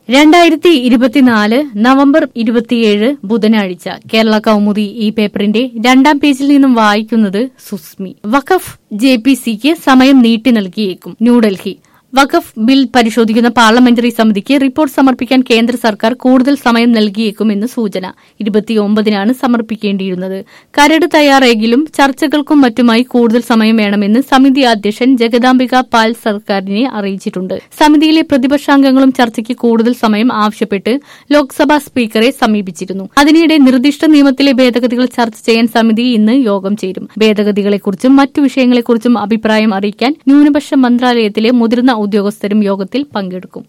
രണ്ടായിരത്തി ഇരുപത്തിനാല് നവംബർ ഇരുപത്തിയേഴ് ബുധനാഴ്ച കേരള കൗമുദി ഈ പേപ്പറിന്റെ രണ്ടാം പേജിൽ നിന്നും വായിക്കുന്നത് സുസ്മി വഖഫ് ജെ പി സിക്ക് സമയം നീട്ടി നൽകിയേക്കും ന്യൂഡൽഹി വഖഫ് ബിൽ പരിശോധിക്കുന്ന പാർലമെന്ററി സമിതിക്ക് റിപ്പോർട്ട് സമർപ്പിക്കാൻ കേന്ദ്ര സർക്കാർ കൂടുതൽ സമയം നൽകിയേക്കുമെന്ന് സൂചന ഇരുപത്തിയൊമ്പതിനാണ് സമർപ്പിക്കേണ്ടിയിരുന്നത് കരട് തയ്യാറെങ്കിലും ചർച്ചകൾക്കും മറ്റുമായി കൂടുതൽ സമയം വേണമെന്ന് സമിതി അധ്യക്ഷൻ ജഗദാംബിക പാൽ സർക്കാരിനെ അറിയിച്ചിട്ടുണ്ട് സമിതിയിലെ പ്രതിപക്ഷാംഗങ്ങളും ചർച്ചയ്ക്ക് കൂടുതൽ സമയം ആവശ്യപ്പെട്ട് ലോക്സഭാ സ്പീക്കറെ സമീപിച്ചിരുന്നു അതിനിടെ നിർദ്ദിഷ്ട നിയമത്തിലെ ഭേദഗതികൾ ചർച്ച ചെയ്യാൻ സമിതി ഇന്ന് യോഗം ചേരും ഭേദഗതികളെക്കുറിച്ചും മറ്റു വിഷയങ്ങളെക്കുറിച്ചും അഭിപ്രായം അറിയിക്കാൻ ന്യൂനപക്ഷ മന്ത്രാലയത്തിലെ മുതിർന്ന ഉദ്യോഗസ്ഥരും യോഗത്തിൽ പങ്കെടുക്കും